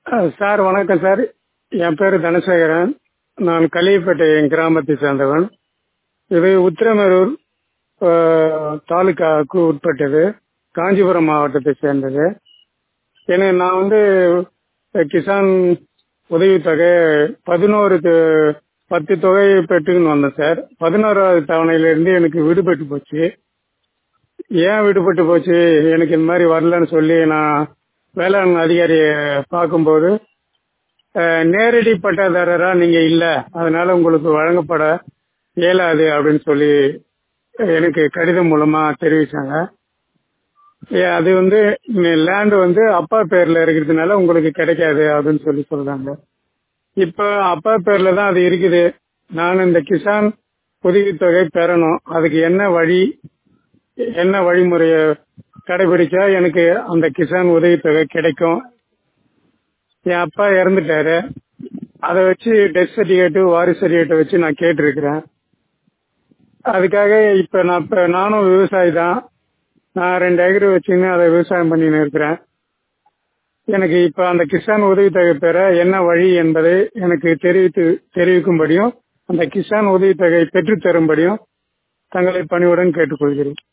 அஹ் sir வணக்கம் sir என் பேர் தனசேகரன் நான் கலியப்பேட்டை கிராமத்தை சேர்ந்தவன் இது உத்திரமேரூர் அஹ், தாலுகாவுக்கு உட்பட்டது காஞ்சிபுரம் மாவட்டத்தை சேர்ந்தது எனக்கு நான் வந்து அஹ், கிசான் உதவித்தொகை பதினோரு து- பத்து தொகை பெற்றுன்னு வந்தேன் சார் பதினோராவது தவணையிலிருந்து எனக்கு விடுபட்டு போச்சு ஏன் விடுபட்டு போச்சு எனக்கு இந்த மாதிரி வரலன்னு சொல்லி நான் வேளாண் அதிகாரியை பார்க்கும்போது அஹ், நேரடி பட்டாதாரரா நீங்க இல்ல அதனால உங்களுக்கு வழங்கப்பட இயலாது அப்படின்னு சொல்லி எனக்கு கடிதம் மூலமா தெரிவிச்சாங்க ஏ, அது வந்து லேண்ட் வந்து அப்பா பேர்ல இருக்கிறதுனால உங்களுக்கு கிடைக்காது அப்படின்னு சொல்லி சொல்றாங்க இப்ப அப்பா பேர்ல தான் அது இருக்குது நான் இந்த கிசான் உதவித்தொகை பெறணும் அதுக்கு என்ன வழி என்ன வழிமுறைய கடைபிடிச்சா எனக்கு அந்த கிசான் உதவித்தொகை கிடைக்கும் என் அப்பா இறந்துட்டாரு அதை வச்சு டெத் சர்டிபிகேட் வாரிசு சர்டிபிகேட் வச்சு நான் கேட்டிருக்கிறேன் அதுக்காக இப்ப நான் இப்ப நானும் விவசாயி தான் நான் ரெண்டு ஏக்கர் வச்சுன்னு அதை விவசாயம் பண்ணின்னு இருக்கிறேன் எனக்கு இப்ப அந்த கிசான் உதவித்தொகை பெற என்ன வழி என்பதை எனக்கு தெரிவித்து தெரிவிக்கும்படியும் அந்த கிசான் உதவித்தொகை பெற்றுத் தரும்படியும் தங்களை பணிவுடன் கேட்டுக்கொள்கிறேன்